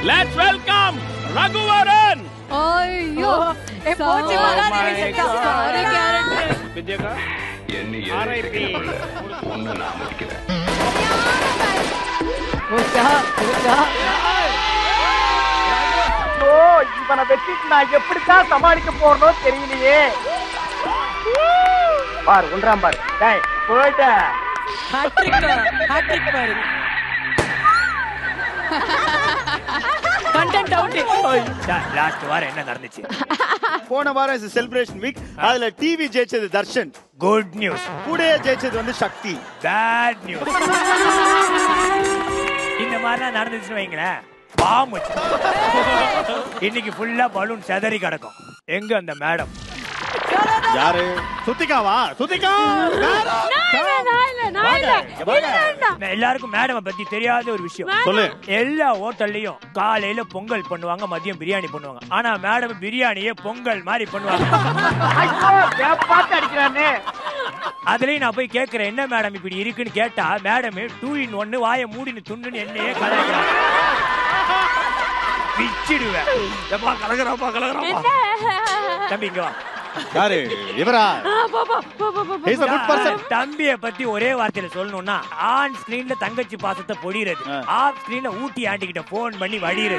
Let's welcome Raghuvaran ஐயோ ஏ, போச்சு, வராது, Sorry, விஜயக்கா. sorry, character. வித்யாக்கா ஆர்ஐபி போச்சா போச்சா ஓ இவனை வச்சுட்டு நான் எப்படித்தான் சமாளிக்க போறனோ தெரியலையே பாரு ஒன்றாம் பாரு டேய் போயிட்ட ஹாட்ரிக் ஹாட்ரிக் பாரு கண்டென்ட் அவுட் லாஸ்ட் வாரம் என்ன நடந்துச்சு போன வாரம் செலிப்ரேஷன் வீக் அதுல டிவி ஜெயிச்சது தர்ஷன் குட் நியூஸ் கூடயே ஜெயிச்சது வந்து சக்தி பேட் நியூஸ் இந்த மாதிரிலாம் நடந்துச்சுன்னு வைங்களேன் பாம்பு வச்சு. இன்னைக்கு ஃபுல்லா பலூன் செதறி கிடக்கும் எங்க அந்த மேடம் யாரு சுத்திகாவா சுத்திகா எல்லாருக்கும் மேடம் பத்தி தெரியாத ஒரு விஷயம் சொல்லு எல்லா ஹோட்டல்லையும் காலையில பொங்கல் பண்ணுவாங்க மதியம் பிரியாணி பண்ணுவாங்க ஆனா மேடம் பிரியாணியே பொங்கல் மாதிரி பண்ணுவாங்க ஐயோ பார்த்து அடிக்கிறானே அதுலயும் நான் போய் கேக்குறேன் என்ன மேடம் இப்படி இருக்குன்னு கேட்டா மேடம் டூ இன் ஒன்னு வாயை மூடின்னு துண்ணுன்னு என்னையே கலாய்க்கிறாங்க பிச்சிடுவேன் எப்பா கலகராப்பா கலகராப்பா தம்பி இங்க வா யாரு இவரா He's a good person. தம்பிய பத்தி ஒரே வார்த்தையில சொல்லணும்னா ஆன் ஸ்கிரீன்ல தங்கச்சி பாசத்தை பொழியறது ஆ. ஆஃப் ஸ்கிரீன்ல ஊட்டி ஆண்டிகிட்ட போன் பண்ணி வடிகிறது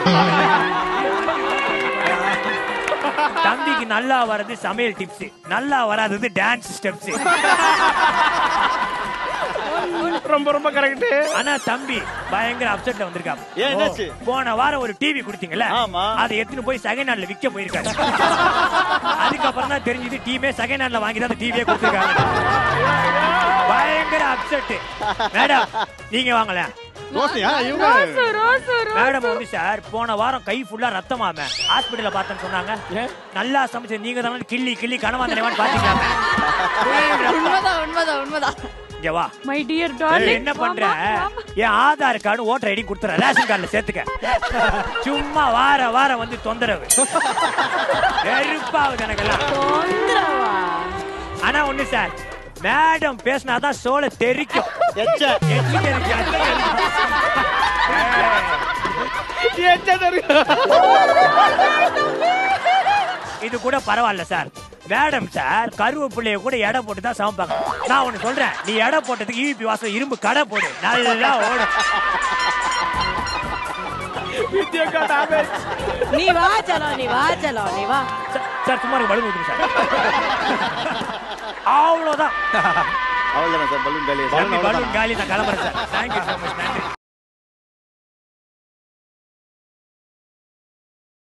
தம்பிக்கு நல்லா வர்றது சமையல் டிப்ஸ் நல்லா வராதது டான்ஸ் ஸ்டெப்ஸ் ரொம்ப ரொம்ப கரெக்ட் ஆனா தம்பி பயங்கர அப்செட்ல வந்திருக்காங்க ஏன் என்னாச்சு? போன வாரம் ஒரு டிவி கொடுத்தீங்கல்ல ஆமா. அதை எடுத்துன்னு போய் செகண்ட் ஹேண்ட்ல விக்க போயிருக்காரு அதுக்கப்புறம் தான் தெரிஞ்சது டீமே செகண்ட் ஹேண்ட்ல வாங்கி தான் அந்த டிவியே கொடுத்துருக்காங்க பயங்கர அப்செட் மேடம் நீங்க வாங்கல ரோஷியா இவங்க மேடம் வந்து சார் போன வாரம் கை ஃபுல்லா ரத்தமாம ஹாஸ்பிடல்ல பார்த்தேன்னு சொன்னாங்க நல்லா சமைச்ச நீங்க தானே கிள்ளி கிள்ளி கனவாந்தனைவான்னு பாத்தீங்களா உண்மைதான் உண்மைதான் உண்மைதான் இங்க வா மை டியர் ஏய், டார்லிங் என்ன பண்ற என் ஆதார் கார்டு ஓட்டர் ஐடி கொடுத்துற ரேஷன் கார்டுல சேர்த்துக்க சும்மா வார வாரம் வந்து தொந்தரவு வெறுப்பாகுது எனக்கெல்லாம் ஆனா ஒண்ணு சார் மேடம் பேசினாதான் சோள தெரிக்கும் எச்ச எச்சி தெரிக்கும், எச்சி தெரிக்கும். இது கூட பரவாயில்ல சார் மேடம் சார் கருவேப்பிள்ளைய கூட எடை போட்டு தான் சமைப்பாங்க நான் ஒண்ணு சொல்றேன் நீ எடை போட்டதுக்கு ஈபி வாசம் இரும்பு கடை போடு நல்லா ஓடும் வித்யாக்கா டேமேஜ் நீ வா சலோ நீ வா சலோ நீ வா சார், சார் சும்மா இருக்கு, பலூன் ஊத்துங்க சார் அவ்வளவுதான் அவ்வளவுதானே சார் பலூன் காலி தம்பி, பலூன் காலி நான் கிளம்புறேன் சார் தேங்க்யூ ஸோ மச் நன்றி